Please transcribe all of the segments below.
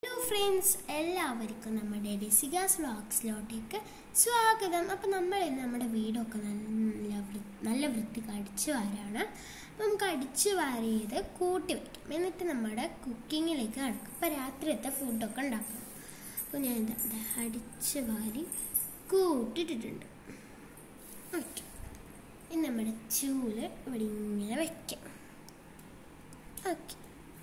Hello friends എല്ലാവർക്കും നമ്മുടെ ഡിസിഗാസ് വ്ളോഗ്സിലോട്ടേക്ക് സ്വാഗതം അപ്പം നമ്മൾ ഇന്ന് നമ്മുടെ വീടൊക്കെ നല്ല വൃ നല്ല വൃത്തിക്ക് അടിച്ചു വാരാണ് അപ്പം നമുക്ക് അടിച്ചു വാരിയത് കൂട്ടി വയ്ക്കും എന്നിട്ട് നമ്മുടെ കുക്കിങ്ങിലേക്ക് കടക്കും അപ്പോൾ രാത്രിയത്തെ ഫുഡൊക്കെ ഉണ്ടാക്കണം അപ്പോൾ ഞാൻ ഇതാ ഇതാ അടിച്ചു വാരി കൂട്ടിയിട്ടിട്ടുണ്ട് ഓക്കെ ഇനി നമ്മുടെ ചൂല് ഇവിടെ ഇങ്ങനെ വയ്ക്കാം ഓക്കെ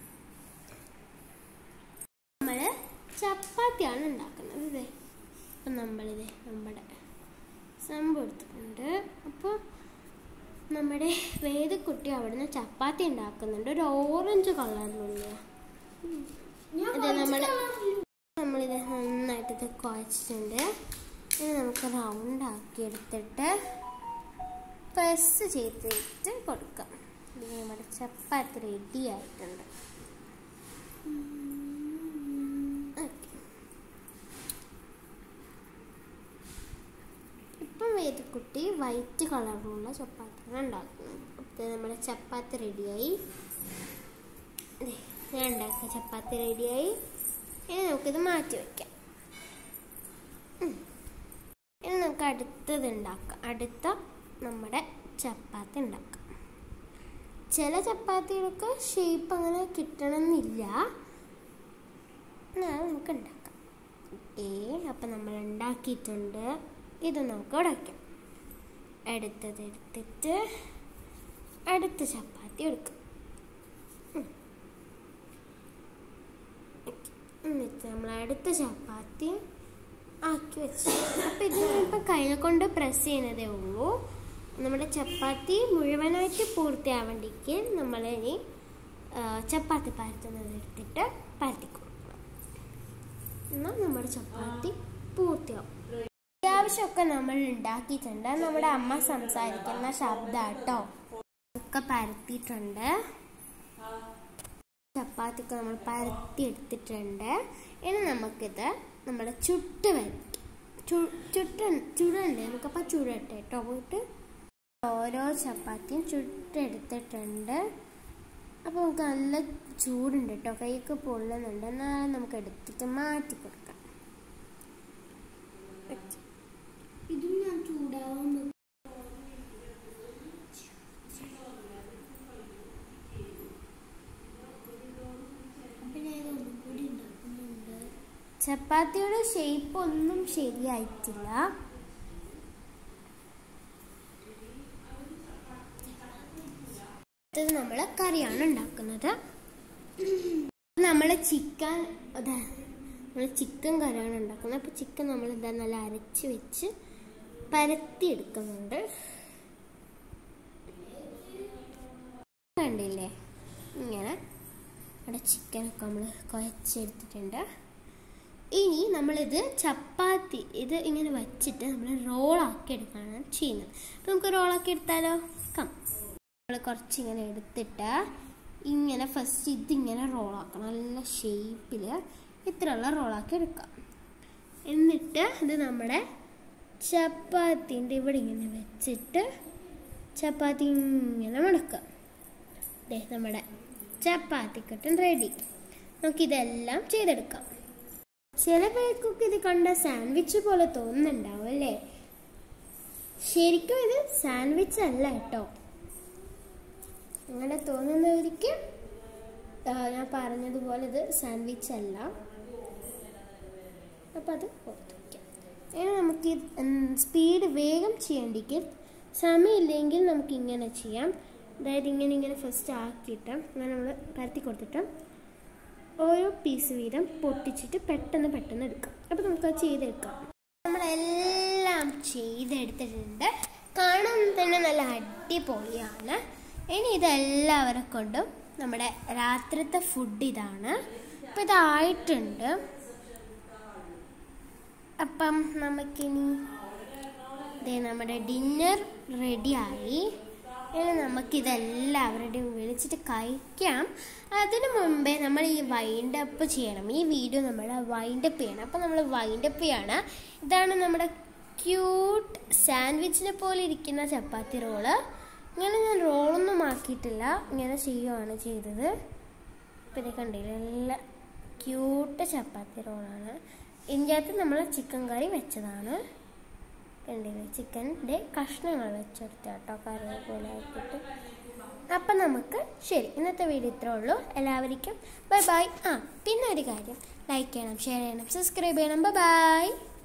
നമ്മൾ ചപ്പാത്തിയാണ് ഉണ്ടാക്കുന്നത് ഇതേ അപ്പം നമ്മളിത് നമ്മുടെ സംഭവം എടുത്തിട്ടുണ്ട് അപ്പോൾ നമ്മുടെ വേദക്കുട്ടി അവിടുന്ന് ചപ്പാത്തി ഉണ്ടാക്കുന്നുണ്ട് ഒരു ഓറഞ്ച് കളറിലുള്ള ഇത് നമ്മൾ നമ്മളിത് നന്നായിട്ട് ഇത് കുഴച്ചിട്ടുണ്ട് ഇനി നമുക്ക് റൗണ്ട് ആക്കി എടുത്തിട്ട് പ്രസ് ചെയ്തിട്ട് കൊടുക്കാം ഇത് നമ്മുടെ ചപ്പാത്തി റെഡി ആയിട്ടുണ്ട് ഓക്കെ ഇപ്പം വേദക്കുട്ടി വൈറ്റ് കളറിലുള്ള ചപ്പാത്തിയാണ് ഉണ്ടാക്കുന്നത് അപ്പോൾ നമ്മുടെ ചപ്പാത്തി റെഡിയായി ദേ, ഞാൻ ഉണ്ടാക്കിയ ചപ്പാത്തി റെഡിയായി ഇനി നമുക്കിത് മാറ്റി വയ്ക്കാം ഉം. ഇനി നമുക്ക് അടുത്തത് ഉണ്ടാക്കാം അടുത്ത നമ്മുടെ ചപ്പാത്തി ഉണ്ടാക്കാം ചില ചപ്പാത്തികൾക്ക് ഷേപ്പ് അങ്ങനെ കിട്ടണമെന്നില്ല എന്നാൽ നമുക്ക് ഉണ്ടാക്കാം ഏ അപ്പം നമ്മൾ ഉണ്ടാക്കിയിട്ടുണ്ട് ഇത് നമുക്ക് ഉടയ്ക്കാം അടുത്തത് എടുത്തിട്ട് അടുത്ത ചപ്പാത്തി എടുക്കും ഉം. എന്നിട്ട് നമ്മൾ അടുത്ത ചപ്പാത്തി ആക്കി വെച്ചു അപ്പം ഇത് ഇപ്പം കൈ കൊണ്ട് പ്രസ് ചെയ്യുന്നതേ ഉള്ളൂ നമ്മുടെ ചപ്പാത്തി മുഴുവനായിട്ട് പൂർത്തിയാവേണ്ടിക്ക് നമ്മൾ ഇനി ആ, ചപ്പാത്തി പരത്തുന്നത് എടുത്തിട്ട് പരത്തി കൊടുക്കണം എന്നാൽ നമ്മുടെ ചപ്പാത്തി പൂർത്തിയാവും അത്യാവശ്യമൊക്കെ നമ്മൾ ഉണ്ടാക്കിയിട്ടുണ്ട് നമ്മുടെ അമ്മ സംസാരിക്കുന്ന ശബ്ദാട്ടോ ഒക്കെ പരത്തിയിട്ടുണ്ട് ചപ്പാത്തിയൊക്കെ നമ്മൾ പരത്തി എടുത്തിട്ടുണ്ട് ഇനി നമുക്കിത് നമ്മുടെ ചുട്ട് വരയ്ക്കാം ചു- ചുട്ട ചുടണ്ടേ നമുക്കപ്പോൾ ചുടട്ടെ കേട്ടോ പോയിട്ട് ഓരോ ചപ്പാത്തിയും ചുട്ടെടുത്തിട്ടുണ്ട് അപ്പോൾ നമുക്ക് നല്ല ചൂടുണ്ട് കേട്ടോ കൈയൊക്കെ പൊള്ളുന്നുണ്ട് എന്നാലും നമുക്ക് എടുത്തിട്ട് മാറ്റി കൊടുക്കാം ഇതും ഞാൻ ചൂടാവുന്നു അപ്പൊ ഞാൻ ഇതൊന്നും കൂടി ഉണ്ടാക്കുന്നുണ്ട് ചപ്പാത്തിയുടെ ഷേപ്പ് ഒന്നും ശരിയായിട്ടില്ല ഇത് നമ്മൾ കറിയാണ് ഉണ്ടാക്കുന്നത് നമ്മൾ ചിക്കൻ അതാ നമ്മൾ ചിക്കൻ കറിയാണ് ഉണ്ടാക്കുന്നത് അപ്പോൾ ചിക്കൻ നമ്മൾ ഇതാ നല്ല അരച്ച് വെച്ച് പരത്തി എടുക്കുന്നുണ്ട് കണ്ടില്ലേ ഇങ്ങനെ നമ്മുടെ ചിക്കനൊക്കെ നമ്മൾ കുഴച്ചെടുത്തിട്ടുണ്ട് ഇനി നമ്മളിത് ചപ്പാത്തി ഇത് ഇങ്ങനെ വച്ചിട്ട് നമ്മൾ റോളാക്കി എടുക്കുകയാണ് ചെയ്യുന്നത് അപ്പോൾ നമുക്ക് റോളാക്കി എടുത്താലോ കം നമ്മൾ കുറച്ചിങ്ങനെ എടുത്തിട്ട് ഇങ്ങനെ ഫസ്റ്റ് ഇതിങ്ങനെ റോളാക്കണം നല്ല ഷേപ്പിൽ ഇത്രയുള്ള റോളാക്കി എടുക്കാം എന്നിട്ട് ഇത് നമ്മുടെ ചപ്പാത്തിൻ്റെ ഇവിടെ ഇങ്ങനെ വെച്ചിട്ട് ചപ്പാത്തി ഇങ്ങനെ മടക്കാം ദേ നമ്മുടെ ചപ്പാത്തിക്കട്ടൻ റെഡി നമുക്കിതെല്ലാം ചെയ്തെടുക്കാം ചില പേർക്കൊക്കെ ഇത് കണ്ട സാൻഡ്വിച്ച് പോലെ തോന്നുന്നുണ്ടാവും അല്ലേ ശരിക്കും ഇത് സാൻഡ്വിച്ച് അല്ല കേട്ടോ അങ്ങനെ തോന്നുന്നവർക്ക് ആ, ഞാൻ പറഞ്ഞതുപോലെ ഇത് സാൻഡ്വിച്ച് അല്ല അപ്പം അത് ഓർത്ത് വയ്ക്കാം ഇനി നമുക്ക് സ്പീഡ് വേഗം ചെയ്യേണ്ടെങ്കിൽ സമയമില്ലെങ്കിൽ നമുക്ക് ഇങ്ങനെ ചെയ്യാം അതായത് ഇങ്ങനെ ഇങ്ങനെ ഫസ്റ്റ് ആക്കിയിട്ട് അങ്ങനെ നമ്മൾ പരത്തി കൊടുത്തിട്ട് ഓരോ പീസ് വീതം പൊട്ടിച്ചിട്ട് പെട്ടെന്ന് പെട്ടെന്ന് എടുക്കാം അപ്പോൾ നമുക്ക് അത് ചെയ്തെടുക്കാം നമ്മളെല്ലാം ചെയ്തെടുത്തിട്ടുണ്ട് കാണാൻ തന്നെ നല്ല അടിപൊളിയാണ് ഇനി ഇതെല്ലാവരെ കൊണ്ടും നമ്മുടെ രാത്രിത്തെ ഫുഡ് ഇതാണ് അപ്പം ഇതായിട്ടുണ്ട് അപ്പം നമുക്കിനി ദേ നമ്മുടെ ഡിന്നർ റെഡിയായി ഇനി നമുക്കിതെല്ലാവരുടെയും വിളിച്ചിട്ട് കഴിക്കാം അതിനു മുമ്പേ നമ്മൾ ഈ വൈൻഡ് അപ്പ് ചെയ്യണം ഈ വീഡിയോ നമ്മൾ വൈൻഡ് അപ്പ് ചെയ്യണം അപ്പം നമ്മൾ വൈൻഡ് അപ്പ് ചെയ്യാണ് ഇതാണ് നമ്മുടെ ക്യൂട്ട് സാൻഡ്വിച്ചിനെ പോലെ ഇരിക്കുന്ന ചപ്പാത്തി റോള് ഇങ്ങനെ ഞാൻ റോളൊന്നും ആക്കിയിട്ടില്ല ഇങ്ങനെ ചെയ്യുകയാണ് ചെയ്തത് പിന്നെ കണ്ടില്ല എല്ലാം ക്യൂട്ട് ചപ്പാത്തി റോളാണ് ഇതിൻ്റെ അകത്ത് നമ്മൾ ചിക്കൻ കറി വെച്ചതാണ് കണ്ടില്ലേ ചിക്കൻ്റെ കഷ്ണങ്ങൾ വെച്ചെടുത്ത കേട്ടോ കറിവേപ്പില ആക്കിയിട്ട് അപ്പം നമുക്ക് ശരി ഇന്നത്തെ വീഡിയോ ഇത്രേ ഉള്ളൂ എല്ലാവർക്കും ബൈ ബൈ ആ പിന്നെ ഒരു കാര്യം ലൈക്ക് ചെയ്യണം ഷെയർ ചെയ്യണം സബ്സ്ക്രൈബ് ചെയ്യണം ബൈ ബൈ